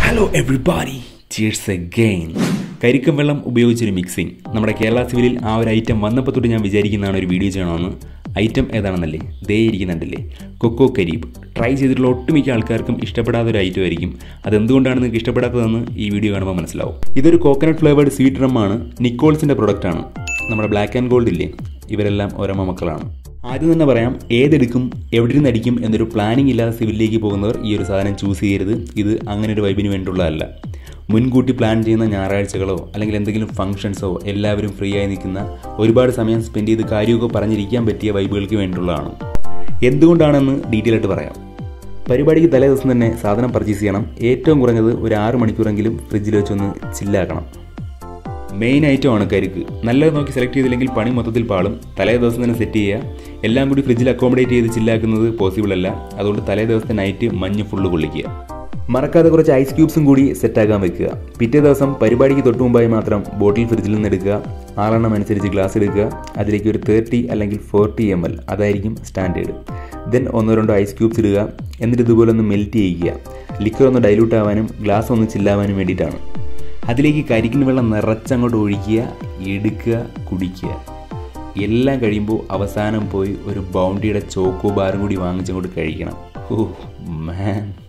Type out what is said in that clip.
hello everybody cheers again കരിക്കം വെള്ളം ഉപയോഗിച്ചൊരു മിക്സിംഗ് നമ്മുടെ കേരള സിവിലിൽ ആ ഒരു ഐറ്റം വന്നപ്പോൾ തൊട്ട് ഞാൻ വിചാരിക്കുന്നതാണ് ഒരു വീഡിയോ ചെയ്യണമെന്ന് ഐറ്റം ഏതാണെന്നല്ലേ ദേ ഇരിക്കുന്നുണ്ടല്ലേ കൊക്കോ കരീബ് ട്രൈ ചെയ്തിട്ടുള്ള ഒട്ടുമിക്ക ആൾക്കാർക്കും ഇഷ്ടപ്പെടാത്ത ഒരു ഐറ്റം ആയിരിക്കും അതെന്തുകൊണ്ടാണ് നിങ്ങൾക്ക് ഇഷ്ടപ്പെടാത്തതെന്ന് ഈ വീഡിയോ കാണുമ്പോൾ മനസ്സിലാവും ഇതൊരു കോക്കനട്ട് ഫ്ലേവേർഡ് സ്വീറ്റ് ഡ്രം ആണ് നിക്കോൾസിൻ്റെ പ്രൊഡക്റ്റാണ് നമ്മുടെ ബ്ലാക്ക് ആൻഡ് ഗോൾഡ് ഇല്ലേ ഇവരെല്ലാം ഓരോ മക്കളാണ് ആദ്യം തന്നെ പറയാം ഏതെടുക്കും എവിടെ നിന്ന് അടിക്കും എന്നൊരു പ്ലാനിംഗ് ഇല്ലാതെ സിവിലിലേക്ക് പോകുന്നവർ ഈ ഒരു സാധനം ചൂസ് ചെയ്യരുത് ഇത് അങ്ങനെ ഒരു വൈബിന് വേണ്ടിയുള്ളതല്ല മുൻകൂട്ടി പ്ലാൻ ചെയ്യുന്ന ഞായറാഴ്ചകളോ അല്ലെങ്കിൽ എന്തെങ്കിലും ഫംഗ്ഷൻസോ എല്ലാവരും ഫ്രീ ആയി നിൽക്കുന്ന ഒരുപാട് സമയം സ്പെൻഡ് ചെയ്ത് കാര്യമൊക്കെ പറഞ്ഞിരിക്കാൻ പറ്റിയ വൈബുകൾക്ക് വേണ്ടിയുള്ളതാണ് എന്തുകൊണ്ടാണെന്ന് ഡീറ്റെയിൽ ആയിട്ട് പറയാം പരിപാടിക്ക് തലേ ദിവസം തന്നെ സാധനം പർച്ചേസ് ചെയ്യണം ഏറ്റവും കുറഞ്ഞത് ഒരു ആറ് മണിക്കൂറെങ്കിലും ഫ്രിഡ്ജിൽ വെച്ചൊന്ന് ചില്ലാക്കണം മെയിൻ ഐറ്റമാണ് കരിക്ക് നല്ലത് നോക്കി സെലക്ട് ചെയ്തില്ലെങ്കിൽ പണി മൊത്തത്തിൽ പാളും തലേ ദിവസം തന്നെ സെറ്റ് ചെയ്യുക എല്ലാം കൂടി ഫ്രിഡ്ജിൽ അക്കോമഡേറ്റ് ചെയ്ത് ചില്ലാക്കുന്നത് പോസിബിൾ അല്ല അതുകൊണ്ട് തലേ ദിവസത്തെ നൈറ്റ് മഞ്ഞ് ഫുള്ള് കൊള്ളിക്കുക മറക്കാതെ കുറച്ച് ഐസ് ക്യൂബ്സും കൂടി സെറ്റാക്കാൻ വെക്കുക പിറ്റേ ദിവസം പരിപാടിക്ക് തൊട്ട് മുമ്പായി മാത്രം ബോട്ടിൽ ഫ്രിഡ്ജിൽ നിന്ന് എടുക്കുക ആളെണ്ണം അനുസരിച്ച് ഗ്ലാസ് എടുക്കുക അതിലേക്ക് ഒരു തേർട്ടി അല്ലെങ്കിൽ ഫോർട്ടി എം എൽ അതായിരിക്കും സ്റ്റാൻഡേർഡ് ദെൻ ഒന്നോ രണ്ടോ ഐസ് ക്യൂബ്സ് ഇടുക എന്നിട്ട് ഇതുപോലെ ഒന്ന് മെൽറ്റ് ചെയ്യിക്കുക ലിക്വർ ഒന്ന് ഡൈലൂട്ട് ആവാനും ഗ്ലാസ് ഒന്ന് ചില്ലാവാനും വേണ്ടിയിട്ടാണ് അതിലേക്ക് കരിക്കിന് വെള്ളം നിറച്ചങ്ങോട്ട് ഒഴിക്കുക എടുക്കുക കുടിക്കുക എല്ലാം കഴിയുമ്പോൾ അവസാനം പോയി ഒരു ബൗണ്ടിയുടെ ചോക്കോ ബാറും കൂടി വാങ്ങിച്ചങ്ങോട്ട് കഴിക്കണം ഓ മാൻ